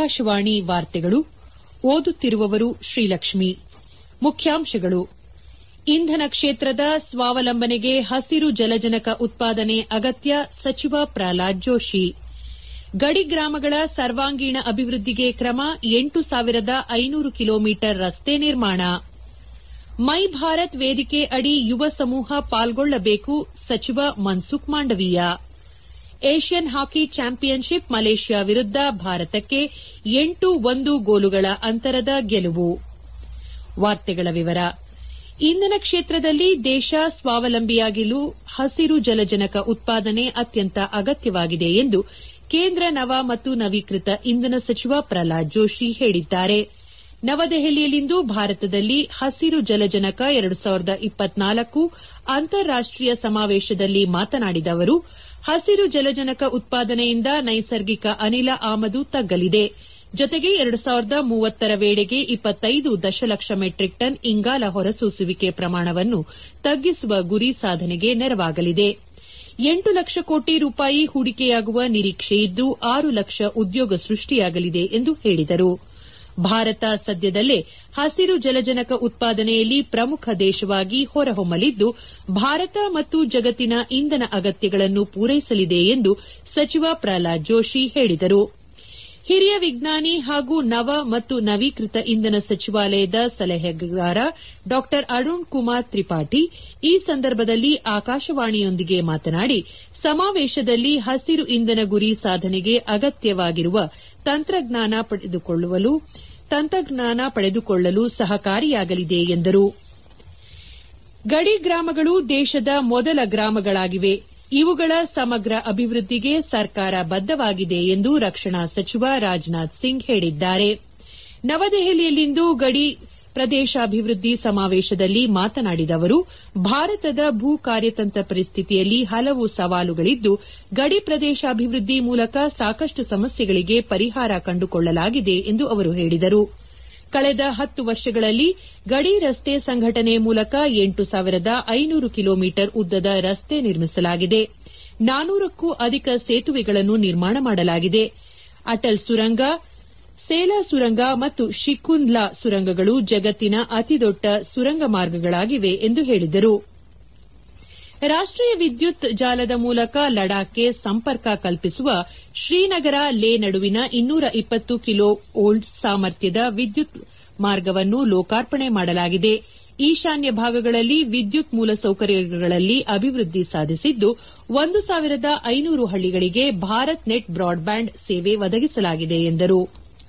ಆಕಾಶವಾಣಿ ವಾರ್ತೆಗಳು ಓದುತ್ತಿರುವವರು ಶ್ರೀಲಕ್ಷ್ಮಿ ಮುಖ್ಯಾಂಶಗಳು ಇಂಧನ ಕ್ಷೇತ್ರದ ಸ್ವಾವಲಂಬನೆಗೆ ಹಸಿರು ಜಲಜನಕ ಉತ್ಪಾದನೆ ಅಗತ್ಯ ಸಚಿವ ಪ್ರಹ್ಲಾದ್ ಜೋಶಿ ಗಡಿ ಗ್ರಾಮಗಳ ಸರ್ವಾಂಗೀಣ ಅಭಿವೃದ್ದಿಗೆ ಕ್ರಮ ಎಂಟು ಸಾವಿರದ ಐನೂರು ಕಿಲೋಮೀಟರ್ ರಸ್ತೆ ನಿರ್ಮಾಣ ಮೈ ಭಾರತ್ ವೇದಿಕೆ ಅಡಿ ಯುವ ಸಮೂಹ ಪಾಲ್ಗೊಳ್ಳಬೇಕು ಸಚಿವ Mansukh Mandaviya Asian hockey championship Malaysia ವಿರುದ್ದ ಭಾರತಕ್ಕೆ ಎಂಟು ಒಂದು ಗೋಲುಗಳ ಅಂತರದ ಗೆಲುವು ಇಂಧನ ಕ್ಷೇತ್ರದಲ್ಲಿ ದೇಶ ಸ್ವಾವಲಂಬಿಯಾಗಲು ಹಸಿರು ಜಲಜನಕ ಉತ್ಪಾದನೆ ಅತ್ಯಂತ ಅಗತ್ಯವಾಗಿದೆ ಎಂದು ಕೇಂದ್ರ ನವ ಮತ್ತು ನವೀಕೃತ ಇಂಧನ ಸಚಿವ ಪ್ರಹ್ಲಾದ್ ಜೋಶಿ ಹೇಳಿದ್ದಾರೆ ನವದೆಹಲಿಯಲ್ಲಿಂದು ಭಾರತದಲ್ಲಿ ಹಸಿರು ಜಲಜನಕ ಎರಡು ಸಾವಿರದ ಇಪ್ಪತ್ನಾಲ್ಕು ಅಂತಾರಾಷ್ಟೀಯ ಸಮಾವೇಶದಲ್ಲಿ ಮಾತನಾಡಿದ ಅವರು ಹಸಿರು ಜಲಜನಕ ಉತ್ಪಾದನೆಯಿಂದ ನೈಸರ್ಗಿಕ ಅನಿಲ ಆಮದು ತಗ್ಗಲಿದೆ ಜೊತೆಗೆ ಎರಡು ಸಾವಿರದ ಮೂವತ್ತರ ವೇಳೆಗೆ ಇಪ್ಪತ್ತೈದು ದಶಲಕ್ಷ ಮೆಟ್ರಿಕ್ ಟನ್ ಇಂಗಾಲ ಹೊರಸೂಸುವಿಕೆ ಪ್ರಮಾಣವನ್ನು ತಗ್ಗಿಸುವ ಗುರಿ ಸಾಧನೆಗೆ ನೆರವಾಗಲಿದೆ ಎಂಟು ಲಕ್ಷ ಕೋಟಿ ರೂಪಾಯಿ ಹೂಡಿಕೆಯಾಗುವ ನಿರೀಕ್ಷೆಯಿದ್ದು ಆರು ಲಕ್ಷ ಉದ್ಯೋಗ ಸೃಷ್ಟಿಯಾಗಲಿದೆ ಎಂದು ಹೇಳಿದರು ಭಾರತ ಸದ್ಯದಲ್ಲೇ ಹಸಿರು ಜಲಜನಕ ಉತ್ಪಾದನೆಯಲ್ಲಿ ಪ್ರಮುಖ ದೇಶವಾಗಿ ಹೊರಹೊಮ್ಮಲಿದ್ದು ಭಾರತ ಮತ್ತು ಜಗತ್ತಿನ ಇಂಧನ ಅಗತ್ಯಗಳನ್ನು ಪೂರೈಸಲಿದೆ ಎಂದು ಸಚಿವ ಪ್ರಹ್ಲಾದ್ ಜೋಶಿ ಹೇಳಿದರು ಹಿರಿಯ ವಿಜ್ಞಾನಿ ಹಾಗೂ ನವ ಮತ್ತು ನವೀಕೃತ ಇಂಧನ ಸಚಿವಾಲಯದ ಸಲಹೆಗಾರ ಡಾ ಅರುಣ್ ಕುಮಾರ್ ತ್ರಿಪಾಠಿ ಈ ಸಂದರ್ಭದಲ್ಲಿ ಆಕಾಶವಾಣಿಯೊಂದಿಗೆ ಮಾತನಾಡಿ ಸಮಾವೇಶದಲ್ಲಿ ಹಸಿರು ಇಂಧನ ಗುರಿ ಸಾಧನೆಗೆ ಅಗತ್ಯವಾಗಿರುವ ತಂತ್ರಜ್ಞಾನ ಪಡೆದುಕೊಳ್ಳಲು ಸಹಕಾರಿಯಾಗಲಿದೆ ಎಂದರು ಗಡಿ ಗ್ರಾಮಗಳು ದೇಶದ ಮೊದಲ ಗ್ರಾಮಗಳಾಗಿವೆ ಇವುಗಳ ಸಮಗ್ರ ಅಭಿವೃದ್ದಿಗೆ ಸರ್ಕಾರ ಬದ್ದವಾಗಿದೆ ಎಂದು ರಕ್ಷಣಾ ಸಚಿವ ರಾಜನಾಥ್ ಸಿಂಗ್ ಹೇಳಿದ್ದಾರೆ ನವದೆಹಲಿಯಲ್ಲಿಂದು ಗಡಿ ಪ್ರದೇಶಾಭಿವೃದ್ದಿ ಸಮಾವೇಶದಲ್ಲಿ ಮಾತನಾಡಿದ ಅವರು ಭಾರತದ ಭೂ ಕಾರ್ಯತಂತ್ರ ಪರಿಸ್ಥಿತಿಯಲ್ಲಿ ಹಲವು ಸವಾಲುಗಳಿದ್ದು ಗಡಿ ಪ್ರದೇಶಾಭಿವೃದ್ದಿ ಮೂಲಕ ಸಾಕಷ್ಟು ಸಮಸ್ಯೆಗಳಿಗೆ ಪರಿಹಾರ ಕಂಡುಕೊಳ್ಳಲಾಗಿದೆ ಎಂದು ಅವರು ಹೇಳಿದರು ಕಳೆದ ಹತ್ತು ವರ್ಷಗಳಲ್ಲಿ ಗಡಿ ರಸ್ತೆ ಸಂಘಟನೆ ಮೂಲಕ ಎಂಟು ಸಾವಿರದ ಐನೂರು ಕಿಲೋಮೀಟರ್ ಉದ್ದದ ರಸ್ತೆ ನಿರ್ಮಿಸಲಾಗಿದೆ ನಾನೂರಕ್ಕೂ ಅಧಿಕ ಸೇತುವೆಗಳನ್ನು ನಿರ್ಮಾಣ ಮಾಡಲಾಗಿದೆ ಅಟಲ್ ಸುರಂಗ ಸೇಲಾ ಸುರಂಗ ಮತ್ತು ಶಿಕುನ್ಲಾ ಸುರಂಗಗಳು ಜಗತ್ತಿನ ಅತಿದೊಡ್ಡ ಸುರಂಗ ಮಾರ್ಗಗಳಾಗಿವೆ ಎಂದು ಹೇಳಿದರು ರಾಷ್ಟೀಯ ವಿದ್ಯುತ್ ಜಾಲದ ಮೂಲಕ ಲಡಾಖ್ಗೆ ಸಂಪರ್ಕ ಕಲ್ಪಿಸುವ ಶ್ರೀನಗರ ಲೇ ನಡುವಿನ ಇನ್ನೂರ ಇಪ್ಪತ್ತು ಕಿಲೋ ವೋಲ್ಟ್ ಸಾಮರ್ಥ್ಯದ ವಿದ್ಯುತ್ ಮಾರ್ಗವನ್ನು ಲೋಕಾರ್ಪಣೆ ಮಾಡಲಾಗಿದೆ ಈಶಾನ್ಯ ಭಾಗಗಳಲ್ಲಿ ವಿದ್ಯುತ್ ಮೂಲಸೌಕರ್ಯಗಳಲ್ಲಿ ಅಭಿವೃದ್ದಿ ಸಾಧಿಸಿದ್ದು ಒಂದು ಸಾವಿರದ ಐನೂರು ಹಳ್ಳಿಗಳಿಗೆ ಭಾರತ್ ನೆಟ್ ಬ್ರಾಡ್ಬ್ಯಾಂಡ್ ಸೇವೆ ಒದಗಿಸಲಾಗಿದೆ ಎಂದರು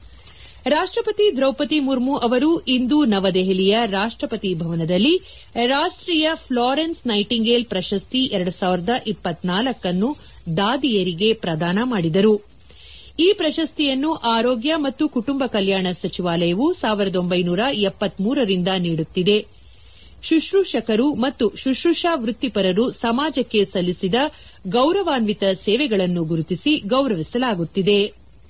ರಾಷ್ಟಪತಿ ದ್ರೌಪದಿ ಮುರ್ಮು ಅವರು ಇಂದು ನವದೆಹಲಿಯ ರಾಷ್ಟಪತಿ ಭವನದಲ್ಲಿ ರಾಷ್ಟೀಯ ಫ್ಲಾರೆನ್ಸ್ ನೈಟಿಂಗೇಲ್ ಪ್ರಶಸ್ತಿ ಎರಡು ಸಾವಿರದ ಇಪ್ಪತ್ನಾಲ್ಕನ್ನು ದಾದಿಯರಿಗೆ ಪ್ರದಾನ ಮಾಡಿದರು ಈ ಪ್ರಶಸ್ತಿಯನ್ನು ಆರೋಗ್ಯ ಮತ್ತು ಕುಟುಂಬ ಕಲ್ಯಾಣ ಸಚಿವಾಲಯವು ಸಾವಿರದ ಒಂಬೈನೂರ ಎಪ್ಪತ್ಮೂರರಿಂದ ನೀಡುತ್ತಿದೆ ಶುಶ್ರೂಷಕರು ಮತ್ತು ಶುಶ್ರೂಷಾ ವೃತ್ತಿಪರರು ಸಮಾಜಕ್ಕೆ ಸಲ್ಲಿಸಿದ ಗೌರವಾನ್ವಿತ ಸೇವೆಗಳನ್ನು ಗುರುತಿಸಿ ಗೌರವಿಸಲಾಗುತ್ತಿದೆ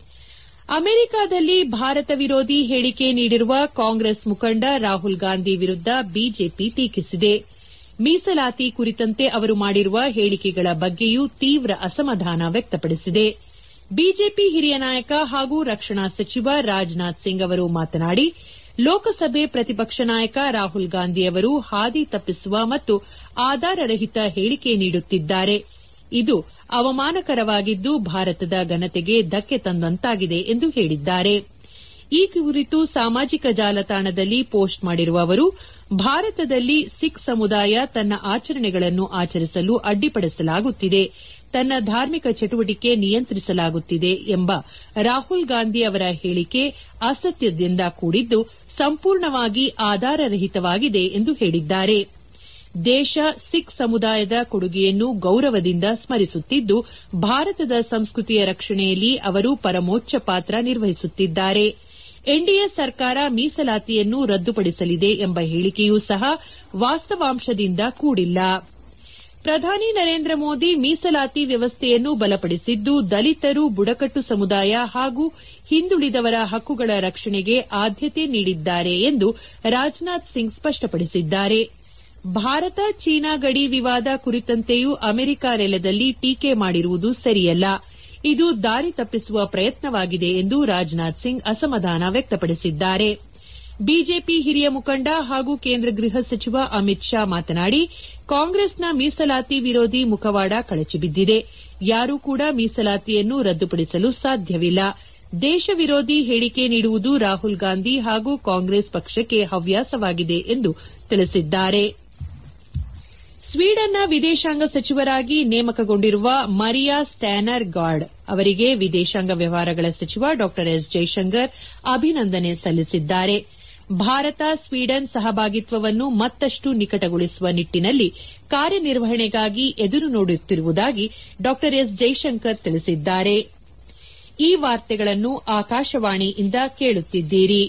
ಅಮೆರಿಕದಲ್ಲಿ ಭಾರತ ವಿರೋಧಿ ಹೇಳಿಕೆ ನೀಡಿರುವ ಕಾಂಗ್ರೆಸ್ ಮುಖಂಡ ರಾಹುಲ್ ಗಾಂಧಿ ವಿರುದ್ದ ಬಿಜೆಪಿ ಟೀಕಿಸಿದೆ ಮೀಸಲಾತಿ ಕುರಿತಂತೆ ಅವರು ಮಾಡಿರುವ ಹೇಳಿಕೆಗಳ ಬಗ್ಗೆಯೂ ತೀವ್ರ ಅಸಮಾಧಾನ ವ್ಯಕ್ತಪಡಿಸಿದೆ ಬಿಜೆಪಿ ಹಿರಿಯ ನಾಯಕ ಹಾಗೂ ರಕ್ಷಣಾ ಸಚಿವ ರಾಜನಾಥ್ ಸಿಂಗ್ ಅವರು ಮಾತನಾಡಿ ಲೋಕಸಭೆ ಪ್ರತಿಪಕ್ಷ ನಾಯಕ ರಾಹುಲ್ ಗಾಂಧಿ ಅವರು ಹಾದಿ ತಪ್ಪಿಸುವ ಮತ್ತು ಆಧಾರರಹಿತ ಹೇಳಿಕೆ ನೀಡುತ್ತಿದ್ದಾರೆ ಇದು ಅವಮಾನಕರವಾಗಿದ್ದು ಭಾರತದ ಘನತೆಗೆ ಧಕ್ಕೆ ತಂದಂತಾಗಿದೆ ಎಂದು ಹೇಳಿದ್ದಾರೆ ಈ ಕುರಿತು ಸಾಮಾಜಿಕ ಜಾಲತಾಣದಲ್ಲಿ ಪೋಸ್ಟ್ ಮಾಡಿರುವ ಅವರು ಭಾರತದಲ್ಲಿ ಸಿಖ್ ಸಮುದಾಯ ತನ್ನ ಆಚರಣೆಗಳನ್ನು ಆಚರಿಸಲು ಅಡ್ಡಿಪಡಿಸಲಾಗುತ್ತಿದೆ ತನ್ನ ಧಾರ್ಮಿಕ ಚಟುವಟಿಕೆ ನಿಯಂತ್ರಿಸಲಾಗುತ್ತಿದೆ ಎಂಬ ರಾಹುಲ್ ಗಾಂಧಿ ಅವರ ಹೇಳಿಕೆ ಅಸತ್ಯದಿಂದ ಕೂಡಿದ್ದು ಸಂಪೂರ್ಣವಾಗಿ ಆಧಾರರಹಿತವಾಗಿದೆ ಎಂದು ಹೇಳಿದ್ದಾರೆ ದೇಶ ಸಿಖ್ ಸಮುದಾಯದ ಕೊಡುಗೆಯನ್ನು ಗೌರವದಿಂದ ಸ್ಮರಿಸುತ್ತಿದ್ದು ಭಾರತದ ಸಂಸ್ಕೃತಿಯ ರಕ್ಷಣೆಯಲ್ಲಿ ಅವರು ಪರಮೋಚ್ಚ ಪಾತ್ರ ನಿರ್ವಹಿಸುತ್ತಿದ್ದಾರೆ ಎನ್ಡಿಎ ಸರ್ಕಾರ ಮೀಸಲಾತಿಯನ್ನು ರದ್ದುಪಡಿಸಲಿದೆ ಎಂಬ ಹೇಳಿಕೆಯೂ ಸಹ ವಾಸ್ತವಾಂಶದಿಂದ ಕೂಡಿಲ್ಲ ಪ್ರಧಾನಿ ನರೇಂದ್ರ ಮೋದಿ ಮೀಸಲಾತಿ ವ್ಯವಸ್ಥೆಯನ್ನು ಬಲಪಡಿಸಿದ್ದು ದಲಿತರು ಬುಡಕಟ್ಟು ಸಮುದಾಯ ಹಾಗೂ ಹಿಂದುಳಿದವರ ಹಕ್ಕುಗಳ ರಕ್ಷಣೆಗೆ ಆದ್ಯತೆ ನೀಡಿದ್ದಾರೆ ಎಂದು ರಾಜನಾಥ್ ಸಿಂಗ್ ಸ್ಪಷ್ಟಪಡಿಸಿದ್ದಾರೆ ಭಾರತ ಚೀನಾ ಗಡಿ ವಿವಾದ ಕುರಿತಂತೆಯೂ ಅಮೆರಿಕ ನೆಲದಲ್ಲಿ ಟೀಕೆ ಮಾಡಿರುವುದು ಸರಿಯಲ್ಲ ಇದು ದಾರಿ ತಪ್ಪಿಸುವ ಪ್ರಯತ್ನವಾಗಿದೆ ಎಂದು ರಾಜನಾಥ್ ಸಿಂಗ್ ಅಸಮಾಧಾನ ವ್ಯಕ್ತಪಡಿಸಿದ್ದಾರೆ ಬಿಜೆಪಿ ಹಿರಿಯ ಮುಖಂಡ ಹಾಗೂ ಕೇಂದ್ರ ಗೃಹ ಸಚಿವ ಅಮಿತ್ ಶಾ ಮಾತನಾಡಿ ಕಾಂಗ್ರೆಸ್ನ ಮೀಸಲಾತಿ ವಿರೋಧಿ ಮುಖವಾಡ ಕಳಚಿಬಿದ್ದಿದೆ ಯಾರೂ ಕೂಡ ಮೀಸಲಾತಿಯನ್ನು ರದ್ದುಪಡಿಸಲು ಸಾಧ್ಯವಿಲ್ಲ ದೇಶ ವಿರೋಧಿ ಹೇಳಿಕೆ ನೀಡುವುದು ರಾಹುಲ್ ಗಾಂಧಿ ಹಾಗೂ ಕಾಂಗ್ರೆಸ್ ಪಕ್ಷಕ್ಕೆ ಹವ್ಯಾಸವಾಗಿದೆ ಎಂದು ತಿಳಿಸಿದ್ದಾರೆ ಸ್ವೀಡನ್ನ ವಿದೇಶಾಂಗ ಸಚಿವರಾಗಿ ನೇಮಕಗೊಂಡಿರುವ ಮರಿಯಾ ಸ್ಟ್ಯಾನರ್ ಗಾರ್ಡ್ ಅವರಿಗೆ ವಿದೇಶಾಂಗ ವ್ಯವಹಾರಗಳ ಸಚಿವ ಡಾ ಎಸ್ ಜೈಶಂಕರ್ ಅಭಿನಂದನೆ ಸಲ್ಲಿಸಿದ್ದಾರೆ ಭಾರತ ಸ್ವೀಡನ್ ಸಹಭಾಗಿತ್ವವನ್ನು ಮತ್ತಷ್ಟು ನಿಕಟಗೊಳಿಸುವ ನಿಟ್ಟಿನಲ್ಲಿ ಕಾರ್ಯನಿರ್ವಹಣೆಗಾಗಿ ಎದುರು ನೋಡುತ್ತಿರುವುದಾಗಿ ಡಾ ಎಸ್ ಜೈಶಂಕರ್ ತಿಳಿಸಿದ್ದಾರೆ ಈ ವಾರ್ತೆಗಳನ್ನು ಆಕಾಶವಾಣಿಯಿಂದ ಕೇಳುತ್ತಿದ್ದೀರಿ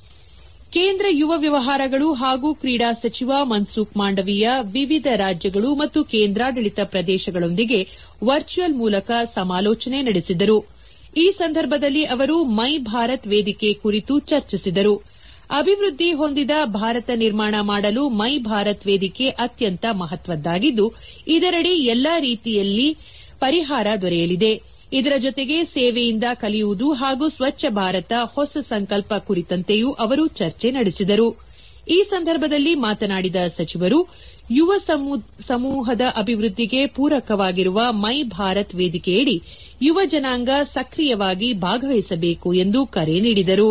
ಕೇಂದ್ರ ಯುವ ವ್ಯವಹಾರಗಳು ಹಾಗೂ ಕ್ರೀಡಾ ಸಚಿವ ಮನ್ಸುಖ್ ಮಾಂಡವೀಯ ವಿವಿಧ ರಾಜ್ಯಗಳು ಮತ್ತು ಕೇಂದ್ರಾಡಳಿತ ಪ್ರದೇಶಗಳೊಂದಿಗೆ ವರ್ಚುವಲ್ ಮೂಲಕ ಸಮಾಲೋಚನೆ ನಡೆಸಿದರು ಈ ಸಂದರ್ಭದಲ್ಲಿ ಅವರು ಮೈ ಭಾರತ್ ವೇದಿಕೆ ಕುರಿತು ಚರ್ಚಿಸಿದರು ಅಭಿವೃದ್ಧಿ ಹೊಂದಿದ ಭಾರತ ನಿರ್ಮಾಣ ಮಾಡಲು ಮೈ ಭಾರತ್ ವೇದಿಕೆ ಅತ್ಯಂತ ಮಹತ್ವದ್ದಾಗಿದ್ದು ಇದರಡಿ ಎಲ್ಲಾ ರೀತಿಯಲ್ಲಿ ಪರಿಹಾರ ದೊರೆಯಲಿದೆ ಇದರ ಜೊತೆಗೆ ಸೇವೆಯಿಂದ ಕಲಿಯುವುದು ಹಾಗೂ ಸ್ವಚ್ಛ ಭಾರತ ಹೊಸ ಸಂಕಲ್ಪ ಕುರಿತಂತೆಯೂ ಅವರು ಚರ್ಚೆ ನಡೆಸಿದರು ಈ ಸಂದರ್ಭದಲ್ಲಿ ಮಾತನಾಡಿದ ಸಚಿವರು ಯುವ ಸಮೂಹದ ಅಭಿವೃದ್ಧಿಗೆ ಪೂರಕವಾಗಿರುವ ಮೈ ಭಾರತ್ ವೇದಿಕೆಯಡಿ ಯುವ ಜನಾಂಗ ಸಕ್ರಿಯವಾಗಿ ಭಾಗವಹಿಸಬೇಕು ಎಂದು ಕರೆ ನೀಡಿದರು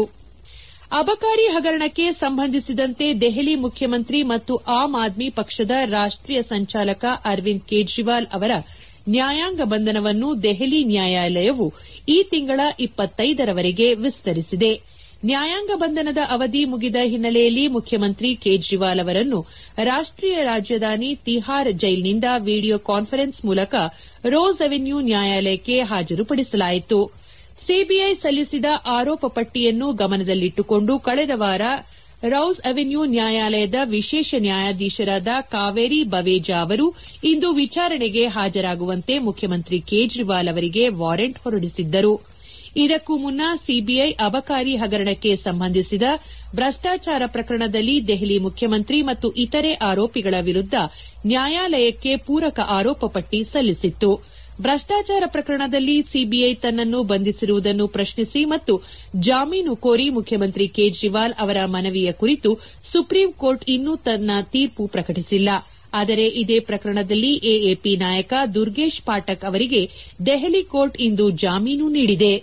ಅಬಕಾರಿ ಹಗರಣಕ್ಕೆ ಸಂಬಂಧಿಸಿದಂತೆ ದೆಹಲಿ ಮುಖ್ಯಮಂತ್ರಿ ಮತ್ತು ಆಮ್ ಆದ್ಮಿ ಪಕ್ಷದ ರಾಷ್ಟೀಯ ಸಂಚಾಲಕ ಅರವಿಂದ್ ಕೇಜ್ರಿವಾಲ್ ಅವರ ನ್ಯಾಯಾಂಗ ಬಂಧನವನ್ನು ದೆಹಲಿ ನ್ಯಾಯಾಲಯವು ಈ ತಿಂಗಳ ಇಪ್ಪತ್ತೈದರವರೆಗೆ ವಿಸ್ತರಿಸಿದೆ ನ್ಯಾಯಾಂಗ ಬಂಧನದ ಅವಧಿ ಮುಗಿದ ಹಿನ್ನೆಲೆಯಲ್ಲಿ ಮುಖ್ಯಮಂತ್ರಿ ಕೇಜ್ರಿವಾಲ್ ಅವರನ್ನು ರಾಷ್ಟೀಯ ರಾಜಧಾನಿ ತಿಹಾರ್ ಜೈಲಿನಿಂದ ವಿಡಿಯೋ ಕಾನ್ಫರೆನ್ಸ್ ಮೂಲಕ ರೋಸ್ ಅವೆನ್ಯೂ ನ್ಯಾಯಾಲಯಕ್ಕೆ ಹಾಜರುಪಡಿಸಲಾಯಿತು ಸಿಬಿಐ ಸಲ್ಲಿಸಿದ ಆರೋಪ ಪಟ್ಟಿಯನ್ನು ಗಮನದಲ್ಲಿಟ್ಟುಕೊಂಡು ಕಳೆದ ವಾರ ರೌಸ್ ಅವೆನ್ಯೂ ನ್ಯಾಯಾಲಯದ ವಿಶೇಷ ನ್ಯಾಯಾಧೀಶರಾದ ಕಾವೇರಿ ಬವೇಜಾ ಅವರು ಇಂದು ವಿಚಾರಣೆಗೆ ಹಾಜರಾಗುವಂತೆ ಮುಖ್ಯಮಂತ್ರಿ ಕೇಜ್ರಿವಾಲ್ ಅವರಿಗೆ ವಾರೆಂಟ್ ಹೊರಡಿಸಿದ್ದರು ಇದಕ್ಕೂ ಮುನ್ನ ಸಿಬಿಐ ಅಬಕಾರಿ ಹಗರಣಕ್ಕೆ ಸಂಬಂಧಿಸಿದ ಭ್ರಷ್ಟಾಚಾರ ಪ್ರಕರಣದಲ್ಲಿ ದೆಹಲಿ ಮುಖ್ಯಮಂತ್ರಿ ಮತ್ತು ಇತರೆ ಆರೋಪಿಗಳ ವಿರುದ್ದ ನ್ಯಾಯಾಲಯಕ್ಕೆ ಪೂರಕ ಆರೋಪ ಪಟ್ಟಿ ಸಲ್ಲಿಸಿತ್ತು ಭ್ರಷ್ಟಾಚಾರ ಪ್ರಕರಣದಲ್ಲಿ ಸಿಬಿಐ ತನ್ನನ್ನು ಬಂಧಿಸಿರುವುದನ್ನು ಪ್ರಶ್ನಿಸಿ ಮತ್ತು ಜಾಮೀನು ಕೋರಿ ಮುಖ್ಯಮಂತ್ರಿ ಕೇಜ್ರಿವಾಲ್ ಅವರ ಮನವಿಯ ಕುರಿತು ಸುಪ್ರೀಂ ಕೋರ್ಟ್ ಇನ್ನೂ ತನ್ನ ತೀರ್ಪು ಪ್ರಕಟಿಸಿಲ್ಲ ಆದರೆ ಇದೇ ಪ್ರಕರಣದಲ್ಲಿ ಎಎಪಿ ನಾಯಕ ದುರ್ಗೇಶ್ ಪಾಠಕ್ ಅವರಿಗೆ ದೆಹಲಿ ಕೋರ್ಟ್ ಇಂದು ಜಾಮೀನು ನೀಡಿದೆ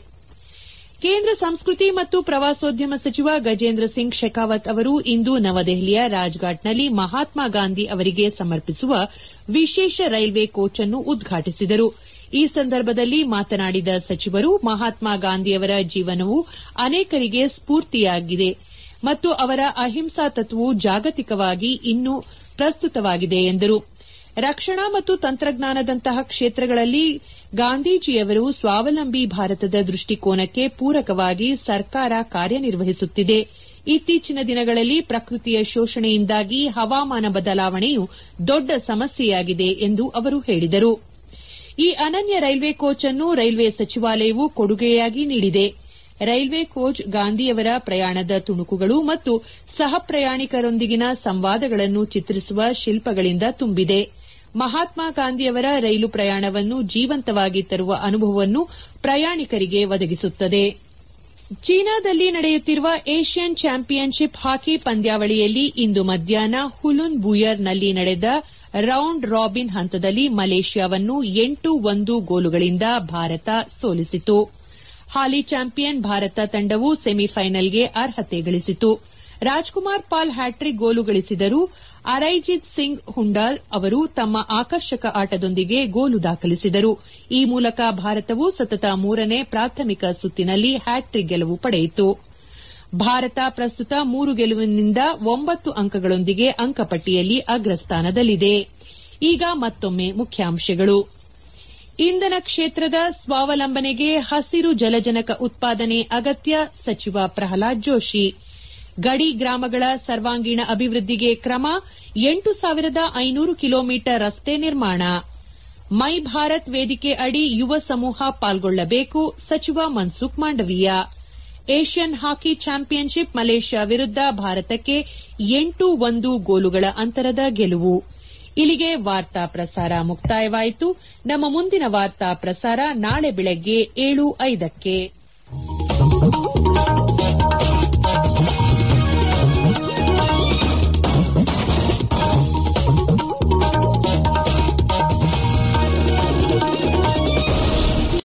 ಕೇಂದ್ರ ಸಂಸ್ಕೃತಿ ಮತ್ತು ಪ್ರವಾಸೋದ್ಯಮ ಸಚಿವ ಗಜೇಂದ್ರ ಸಿಂಗ್ ಶೆಖಾವತ್ ಅವರು ಇಂದು ನವದೆಹಲಿಯ ರಾಜ್ಘಾಟ್ನಲ್ಲಿ ಮಹಾತ್ಮ ಗಾಂಧಿ ಅವರಿಗೆ ಸಮರ್ಪಿಸುವ ವಿಶೇಷ ರೈಲ್ವೆ ಕೋಚ್ ಅನ್ನು ಉದ್ಘಾಟಿಸಿದರು ಈ ಸಂದರ್ಭದಲ್ಲಿ ಮಾತನಾಡಿದ ಸಚಿವರು ಮಹಾತ್ಮ ಗಾಂಧಿಯವರ ಜೀವನವು ಅನೇಕರಿಗೆ ಸ್ಫೂರ್ತಿಯಾಗಿದೆ ಮತ್ತು ಅವರ ಅಹಿಂಸಾ ತತ್ವವು ಜಾಗತಿಕವಾಗಿ ಇನ್ನೂ ಪ್ರಸ್ತುತವಾಗಿದೆ ಎಂದರು ರಕ್ಷಣಾ ಮತ್ತು ತಂತ್ರಜ್ಞಾನದಂತಹ ಕ್ಷೇತ್ರಗಳಲ್ಲಿ ಗಾಂಧೀಜಿಯವರು ಸ್ವಾವಲಂಬಿ ಭಾರತದ ದೃಷ್ಟಿಕೋನಕ್ಕೆ ಪೂರಕವಾಗಿ ಸರ್ಕಾರ ಕಾರ್ಯನಿರ್ವಹಿಸುತ್ತಿದೆ ಇತ್ತೀಚಿನ ದಿನಗಳಲ್ಲಿ ಪ್ರಕೃತಿಯ ಶೋಷಣೆಯಿಂದಾಗಿ ಹವಾಮಾನ ಬದಲಾವಣೆಯು ದೊಡ್ಡ ಸಮಸ್ಯೆಯಾಗಿದೆ ಎಂದು ಅವರು ಹೇಳಿದರು ಈ ಅನನ್ಯ ರೈಲ್ವೆ ಕೋಚ್ ಅನ್ನು ರೈಲ್ವೆ ಸಚಿವಾಲಯವು ಕೊಡುಗೆಯಾಗಿ ನೀಡಿದೆ ರೈಲ್ವೆ ಕೋಚ್ ಗಾಂಧಿಯವರ ಪ್ರಯಾಣದ ತುಣುಕುಗಳು ಮತ್ತು ಸಹ ಪ್ರಯಾಣಿಕರೊಂದಿಗಿನ ಸಂವಾದಗಳನ್ನು ಚಿತ್ರಿಸುವ ಶಿಲ್ಪಗಳಿಂದ ತುಂಬಿದೆ ಮಹಾತ್ಮ ಗಾಂಧಿಯವರ ರೈಲು ಪ್ರಯಾಣವನ್ನು ಜೀವಂತವಾಗಿ ತರುವ ಅನುಭವವನ್ನು ಪ್ರಯಾಣಿಕರಿಗೆ ಒದಗಿಸುತ್ತದೆ ಚೀನಾದಲ್ಲಿ ನಡೆಯುತ್ತಿರುವ ಏಷ್ಯನ್ ಚಾಂಪಿಯನ್ಶಿಪ್ ಹಾಕಿ ಪಂದ್ಯಾವಳಿಯಲ್ಲಿ ಇಂದು ಮಧ್ಯಾಹ್ನ ಹುಲುನ್ ಬುಯರ್ನಲ್ಲಿ ನಡೆದ ರೌಂಡ್ ರಾಬಿನ್ ಹಂತದಲ್ಲಿ ಮಲೇಷ್ಯಾವನ್ನು ಎಂಟು ಒಂದು ಗೋಲುಗಳಿಂದ ಭಾರತ ಸೋಲಿಸಿತು ಹಾಲಿ ಚಾಂಪಿಯನ್ ಭಾರತ ತಂಡವು ಸೆಮಿಫೈನಲ್ಗೆ ಅರ್ಹತೆ ಗಳಿಸಿತು ರಾಜ್ಕುಮಾರ್ ಪಾಲ್ ಹ್ಯಾಟ್ರಿಕ್ ಗೋಲು ಗಳಿಸಿದರೂ ಅರೈಜಿತ್ ಸಿಂಗ್ ಹುಂಡಾಲ್ ಅವರು ತಮ್ಮ ಆಕರ್ಷಕ ಆಟದೊಂದಿಗೆ ಗೋಲು ದಾಖಲಿಸಿದರು ಈ ಮೂಲಕ ಭಾರತವು ಸತತ ಮೂರನೇ ಪ್ರಾಥಮಿಕ ಸುತ್ತಿನಲ್ಲಿ ಹ್ಯಾಟ್ರಿಕ್ ಗೆಲುವು ಪಡೆಯಿತು ಭಾರತ ಪ್ರಸ್ತುತ ಮೂರು ಗೆಲುವಿನಿಂದ ಒಂಬತ್ತು ಅಂಕಗಳೊಂದಿಗೆ ಅಂಕಪಟ್ಟಿಯಲ್ಲಿ ಅಗ್ರಸ್ಥಾನದಲ್ಲಿದೆ ಈಗ ಮತ್ತೊಮ್ಮೆ ಮುಖ್ಯಾಂಶಗಳು ಇಂಧನ ಕ್ಷೇತ್ರದ ಸ್ವಾವಲಂಬನೆಗೆ ಹಸಿರು ಜಲಜನಕ ಉತ್ಪಾದನೆ ಅಗತ್ಯ ಸಚಿವ ಪ್ರಹ್ಲಾದ್ ಜೋಶಿ ಗಡಿ ಗ್ರಾಮಗಳ ಸರ್ವಾಂಗೀಣ ಅಭಿವೃದ್ಧಿಗೆ ಕ್ರಮ ಎಂಟು ಸಾವಿರದ ಐನೂರು ಕಿಲೋಮೀಟರ್ ರಸ್ತೆ ನಿರ್ಮಾಣ ಮೈ ಭಾರತ್ ವೇದಿಕೆ ಅಡಿ ಯುವ ಸಮೂಹ ಪಾಲ್ಗೊಳ್ಳಬೇಕು ಸಚಿವ Mansukh Mandaviya Asian hockey championship Malaysia ವಿರುದ್ದ ಭಾರತಕ್ಕೆ ಎಂಟು ಒಂದು ಗೋಲುಗಳ ಅಂತರದ ಗೆಲುವು ಇಲ್ಲಿಗೆ ವಾರ್ತಾ ಪ್ರಸಾರ ಮುಕ್ತಾಯವಾಯಿತು ನಮ್ಮ ಮುಂದಿನ ವಾರ್ತಾ ಪ್ರಸಾರ ನಾಳೆ ಬೆಳಗ್ಗೆ ಏಳು ಐದಕ್ಕೆ